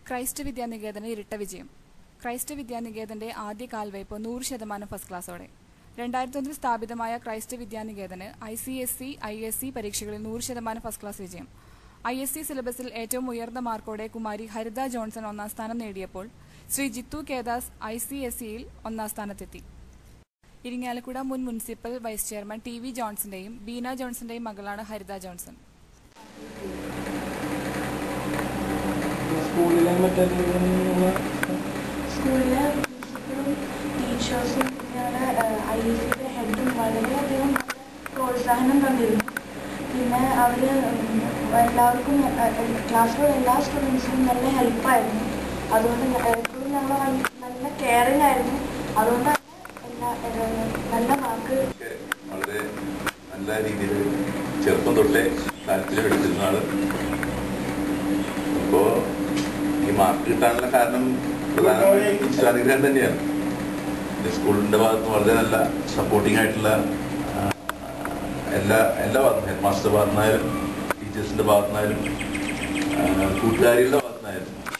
Christ Vidyanikethan ഇരട്ട വിജയം Christ വിദ്യാനികേതന്റെ ആദ്യ കാൽവയ്പ് നൂറ് ശതമാനം ഫസ്റ്റ് ക്ലാസ്സോടെ രണ്ടായിരത്തി ഒന്നിൽ സ്ഥാപിതമായ ക്രൈസ്റ്റ് വിദ്യാനികേതന് I C S C I S C പരീക്ഷകളിൽ നൂറ് ശതമാനം ഫസ്റ്റ് ക്ലാസ് വിജയം ഐ എസ് സി സിലബസിൽ ഏറ്റവും ഉയർന്ന മാർക്കോടെ കുമാരി ഹരിത ജോൺസൺ ഒന്നാം സ്ഥാനം നേടിയപ്പോൾ ശ്രീ ജിത്തു കേദാസ് ഐ സി എസ് സിയിൽ ഒന്നാം സ്ഥാനത്തെത്തി ഇരിങ്ങാലക്കുട മുൻ municipal vice chairman T V ജോൺസന്റെയും ബീന ജോൺസന്റെയും മകളാണ് ഹരിത ജോൺസൺ സ്കൂളിലെ മറ്റേ രീതിയിലുള്ള സ്കൂളിലെ പ്രിൻസിപ്പളും ടീച്ചേഴ്സും പിന്നെ ഐ എസ് സിയുടെ ഹെഡും വളരെയധികം പ്രോത്സാഹനം തന്നിരുന്നു പിന്നെ അവർ എല്ലാവർക്കും ക്ലാസ്സിലുള്ള എല്ലാ സ്റ്റുഡൻസിനും നല്ല ഹെൽപ്പായിരുന്നു അതുകൊണ്ട് ഞ- എപ്പോഴും ഞങ്ങൾ നല്ല കെയറിങ് ആയിരുന്നു അതുകൊണ്ടാണ് എല്ലാ ഏഹ്, നല്ല മാർക്ക് ഒക്കെ വളരെ നല്ല രീതിയിൽ ചെറുപ്പം തൊട്ടേ താല്പര്യം എടുത്തിരുന്ന ആള് അപ്പോ ഈ മാർക്ക് കിട്ടാനുള്ള കാരണം പ്രധാനമായും ഈശ്വരാനുഗ്രഹം തന്നെയാണ് ഈ സ്കൂളിന്റെ ഭാഗത്ത് നിന്ന് വളരെ നല്ല സപ്പോർട്ടിംഗ് ആയിട്ടുള്ള ആ, എല്ലാ എല്ലാ ഭാഗത്തും ഹെഡ് മാസ്റ്റർ ഭാഗത്തുനിന്നായാലും ടീച്ചേഴ്സിന്റെ ഭാഗത്തുനിന്നായാലും ആ, കൂട്ടുകാരികളുടെ ഭാഗത്തുനിന്നായാലും